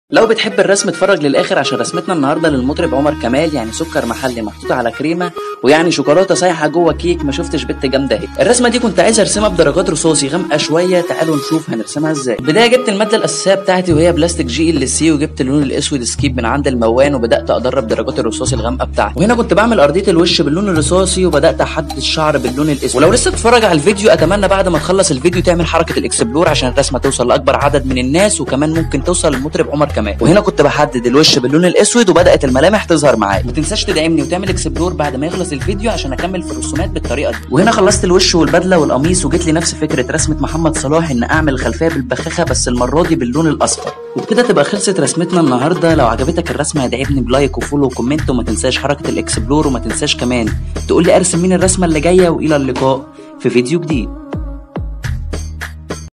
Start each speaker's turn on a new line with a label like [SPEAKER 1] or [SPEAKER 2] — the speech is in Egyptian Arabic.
[SPEAKER 1] لو بتحب الرسم اتفرج للاخر عشان رسمتنا النهارده للمطرب عمر كمال يعني سكر محلي محطوط على كريمه ويعني شوكولاته سايحه جوه كيك ما شفتش بنت جامده اهي الرسمه دي كنت عايز ارسمها بدرجات رصاصي غامقه شويه تعالوا نشوف هنرسمها ازاي بدايه جبت الماده الاساسيه بتاعتي وهي بلاستيك جي ال سي وجبت اللون الاسود سكيب من عند الموان وبدات ادرب درجات الرصاصي الغامقه بتاعتي وهنا كنت بعمل ارضيه الوش باللون الرصاصي وبدات احدد الشعر باللون الاسود ولو لسه بتتفرج على الفيديو اتمنى بعد ما تخلص الفيديو تعمل حركه الاكسبلور عشان الرسمه توصل لاكبر عدد من الناس وكمان ممكن توصل للمطرب عمر كمال وهنا كنت بحدد الوش باللون الاسود وبدات الملامح تظهر معايا ما تنساش تدعمني وتعمل اكسبلور بعد ما يخلص الفيديو عشان اكمل في الرسومات بالطريقه دي وهنا خلصت الوش والبدله والقميص وجيت لي نفس فكره رسمه محمد صلاح ان اعمل الخلفيه بالبخاخه بس المره دي باللون الاصفر وبكده تبقى خلصت رسمتنا النهارده لو عجبتك الرسمه ادعمني بلايك وفولو وكومنت وما تنساش حركه الاكسبلور وما تنساش كمان تقول لي ارسم مين الرسمه اللي جايه والى اللقاء في فيديو جديد